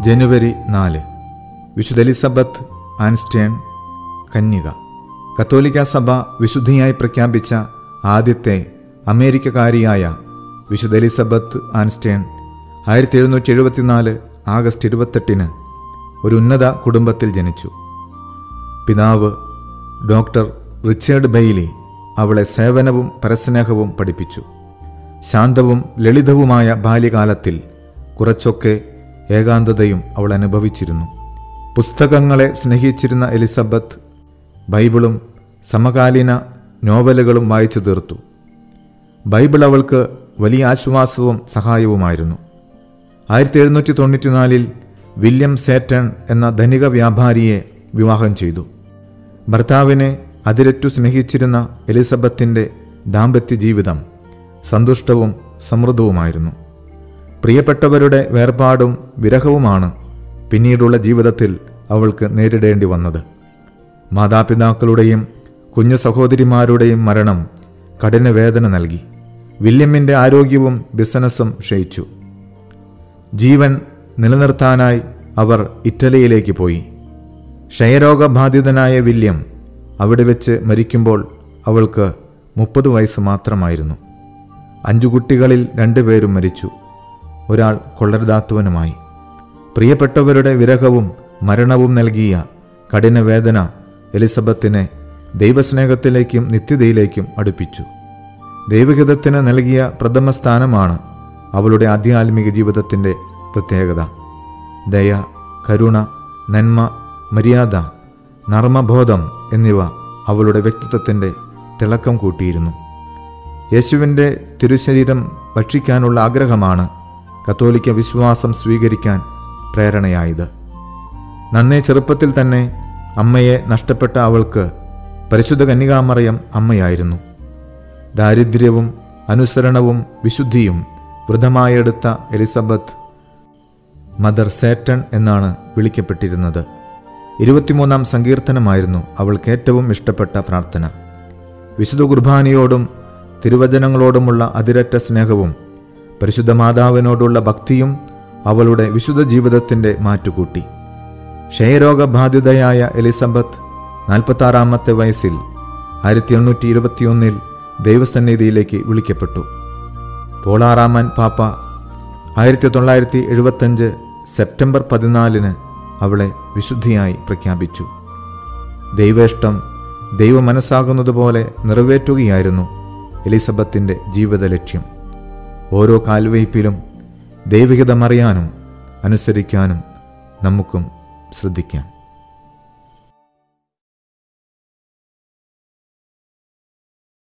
ജനുവരി നാല് വിശുദ്ധ എലിസബത്ത് ആൻസ്റ്റേൺ കന്യക കത്തോലിക്ക സഭ വിശുദ്ധിയായി പ്രഖ്യാപിച്ച ആദ്യത്തെ അമേരിക്കക്കാരിയായ വിശുദ്ധ എലിസബത്ത് ആൻസ്റ്റേൺ ആയിരത്തി എഴുന്നൂറ്റി എഴുപത്തിനാല് ആഗസ്റ്റ് ഇരുപത്തെട്ടിന് ഒരു ഉന്നത കുടുംബത്തിൽ ജനിച്ചു പിതാവ് ഡോക്ടർ റിച്ചേർഡ് ബെയ്ലി അവളെ സേവനവും പരസ്നേഹവും പഠിപ്പിച്ചു ശാന്തവും ലളിതവുമായ ബാല്യകാലത്തിൽ കുറച്ചൊക്കെ ഏകാന്തതയും അവൾ അനുഭവിച്ചിരുന്നു പുസ്തകങ്ങളെ സ്നേഹിച്ചിരുന്ന എലിസബത്ത് ബൈബിളും സമകാലീന നോവലുകളും വായിച്ചു തീർത്തു ബൈബിൾ അവൾക്ക് വലിയ ആശ്വാസവും സഹായവുമായിരുന്നു ആയിരത്തി എഴുന്നൂറ്റി തൊണ്ണൂറ്റിനാലിൽ വില്യം സേറ്റൺ എന്ന ധനിക വ്യാപാരിയെ വിവാഹം ചെയ്തു ഭർത്താവിനെ അതിരറ്റു സ്നേഹിച്ചിരുന്ന എലിസബത്തിൻ്റെ ദാമ്പത്യ ജീവിതം സന്തുഷ്ടവും സമൃദ്ധവുമായിരുന്നു പ്രിയപ്പെട്ടവരുടെ വേർപാടും വിരഹവുമാണ് പിന്നീടുള്ള ജീവിതത്തിൽ അവൾക്ക് നേരിടേണ്ടി വന്നത് മാതാപിതാക്കളുടെയും കുഞ്ഞു സഹോദരിമാരുടെയും മരണം കഠിന വേദന നൽകി വില്യമിൻ്റെ ആരോഗ്യവും ബിസിനസ്സും ക്ഷയിച്ചു ജീവൻ നിലനിർത്താനായി അവർ ഇറ്റലിയിലേക്ക് പോയി ക്ഷയരോഗബാധിതനായ വില്യം അവിടെ വെച്ച് മരിക്കുമ്പോൾ അവൾക്ക് മുപ്പത് വയസ്സ് മാത്രമായിരുന്നു അഞ്ചു കുട്ടികളിൽ രണ്ടുപേരും മരിച്ചു ഒരാൾ കൊള്ളരുതാത്തവനുമായി പ്രിയപ്പെട്ടവരുടെ വിരഹവും മരണവും നൽകിയ കഠിന വേദന എലിസബത്തിനെ ദൈവസ്നേഹത്തിലേക്കും നിത്യതയിലേക്കും അടുപ്പിച്ചു ദൈവഹിതത്തിന് നൽകിയ പ്രഥമ സ്ഥാനമാണ് അവളുടെ ആധ്യാത്മിക ജീവിതത്തിൻ്റെ പ്രത്യേകത ദയ കരുണ നന്മ മര്യാദ നർമ്മബോധം എന്നിവ അവളുടെ വ്യക്തിത്വത്തിൻ്റെ തിളക്കം കൂട്ടിയിരുന്നു യേശുവിൻ്റെ തിരുശരീരം ഭക്ഷിക്കാനുള്ള ആഗ്രഹമാണ് കത്തോലിക്ക വിശ്വാസം സ്വീകരിക്കാൻ പ്രേരണയായത് നന്നേ ചെറുപ്പത്തിൽ തന്നെ അമ്മയെ നഷ്ടപ്പെട്ട അവൾക്ക് പരിശുദ്ധ കന്യകാമറയം അമ്മയായിരുന്നു ദാരിദ്ര്യവും അനുസരണവും വിശുദ്ധിയും വൃതമായെടുത്ത എലിസബത്ത് മദർ സേറ്റൺ എന്നാണ് വിളിക്കപ്പെട്ടിരുന്നത് ഇരുപത്തിമൂന്നാം സങ്കീർത്തനമായിരുന്നു അവൾക്ക് ഏറ്റവും ഇഷ്ടപ്പെട്ട പ്രാർത്ഥന വിശുദ്ധ കുർബാനയോടും തിരുവചനങ്ങളോടുമുള്ള അതിരറ്റ സ്നേഹവും പരിശുദ്ധ മാതാവിനോടുള്ള ഭക്തിയും അവളുടെ വിശുദ്ധ ജീവിതത്തിൻ്റെ മാറ്റുകൂട്ടി ക്ഷയരോഗബാധിതയായ എലിസബത്ത് നാൽപ്പത്താറാമത്തെ വയസ്സിൽ ആയിരത്തി എണ്ണൂറ്റി ഇരുപത്തിയൊന്നിൽ ദൈവസന്നിധിയിലേക്ക് വിളിക്കപ്പെട്ടു പോളാറാമൻ പാപ്പ ആയിരത്തി തൊള്ളായിരത്തി എഴുപത്തഞ്ച് സെപ്റ്റംബർ പതിനാലിന് അവളെ വിശുദ്ധിയായി പ്രഖ്യാപിച്ചു ദൈവേഷ്ടം ദൈവ മനസ്സാകുന്നതുപോലെ നിറവേറ്റുകയായിരുന്നു എലിസബത്തിൻ്റെ ജീവിത ലക്ഷ്യം ഓരോ കാൽവയ്പിലും ദൈവികതമറിയാനും അനുസരിക്കാനും നമുക്കും ശ്രദ്ധിക്കാം